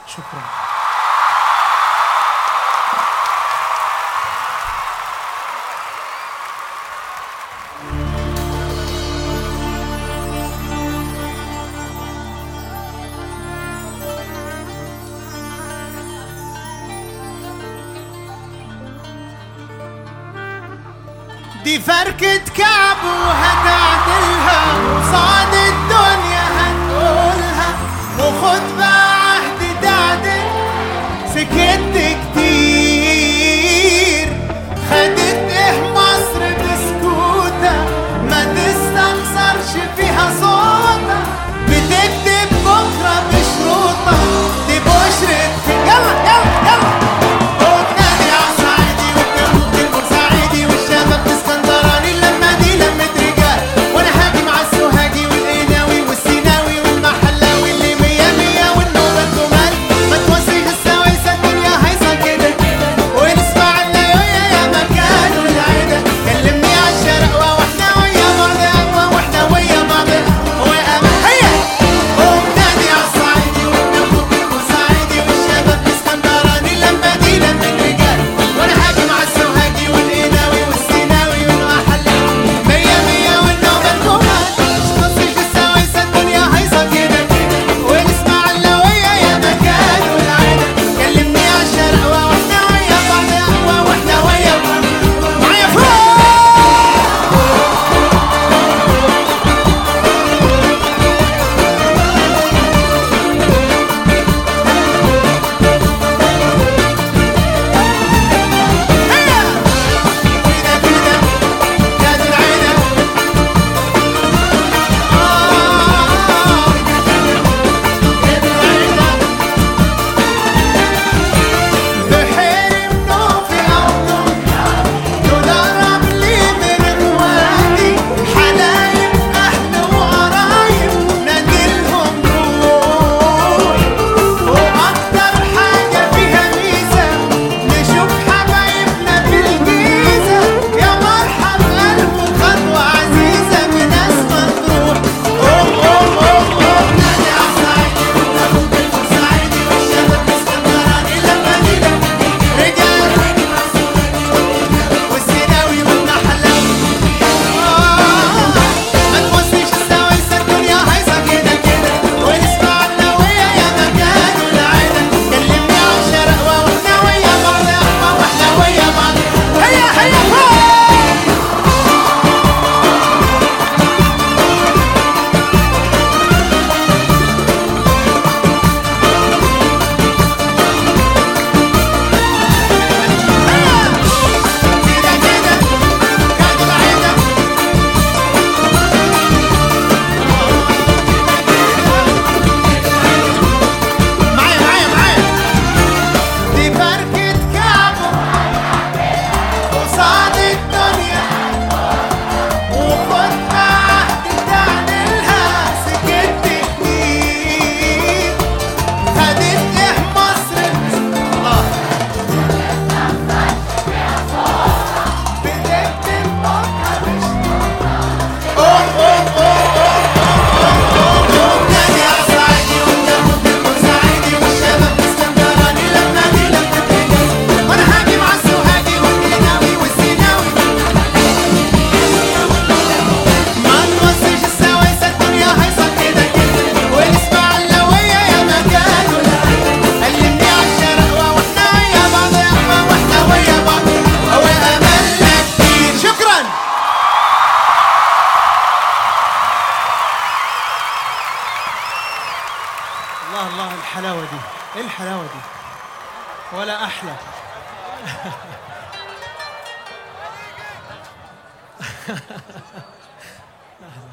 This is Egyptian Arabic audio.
شكرا دي فركة كعب وهتعدلها وصاد الدنيا هتقولها وخد بقى عهد تعدل سكت كتير خدت ايه مصر بسكوتة ما تستخسرش فيها صوتة بتكتب بكرة بشروطة دي بشرة يلا يلا يلا وبنادي عالصعيدي وبنموت البورسعيدي والشباب الاسكندراني اللمة دي لمة رجال وانا هاجي مع السوهاجي والقناوي والسيناوي والمحلاوي اللي مية مية والنوبة الجمال ما توصيش السويسة الدنيا هايصة كده ونسمع الليوية يا مكان والعيدة كلمني عالشرقوة واحنا ويا بعض قهوة واحنا ويا بعض وأمان هيا وبنادي عالصعيدي وبنموت البورسعيدي والشباب الاسكندراني اللمة دي لمة رجال وانا هاجي مع السوهاجي والقناوي والسيناوي والمحلاوي مية مية والنوبة الجمال مش توصيش السويسة الدنيا هايصة كده ونسمع اللوية يا مكان والعيدة كلمني عالشرقوة واحنا ويا بعض قهوة واحنا ويا بعض معايا فوق كده كده يا دي العيدة آه يا دي العيدة بحير منوفي أو تدرب لي من روادي حلايب أهل وقرايب نادلهم روح وأكتر حاجة فيها ميزة نشوف حبايبنا في الجيزة يا مرحب ألف خطوة عزيزة بناس مطروح أوه أوه أوه أوه نادي عالصعيدي والنبوت البورسعيدي والشباب الاسكندراني لما دي رجال والسيناوي والمحلاوي ما تبصيش السويسة الدنيا هايصة كده كده ونسمع اللوية يا مكان والعيدة كلمني عالشرقوة واحنا ويا بعض قهوة واحنا ويا بعض هيا هيا فوق كده كده يا دي العيدة معايا معايا معايا دي بركة كعبه قصاد الدنيا وخد عهد تعدلها سكت كتير خدت ايه مصر الله بتكتب بكرة بشروطة أوه أوه أوه أوه نادي عالصعيدي والنبوت البورسعيدي والشباب الاسكندراني لما دي لما تيجي وانا هاجي مع السوهاجي والقناوي والسيناوي ما نوصيش السويسة الدنيا هايصة كده كده ونسمع اللوية يا مكان والعيدة كلمني عالشرقوة واحنا ويا بعض قهوة واحنا ويا بعض هو أملنا كتير شكرا الله الله الحلاوة دي ايه الحلاوة دي ولا أحلى أهلا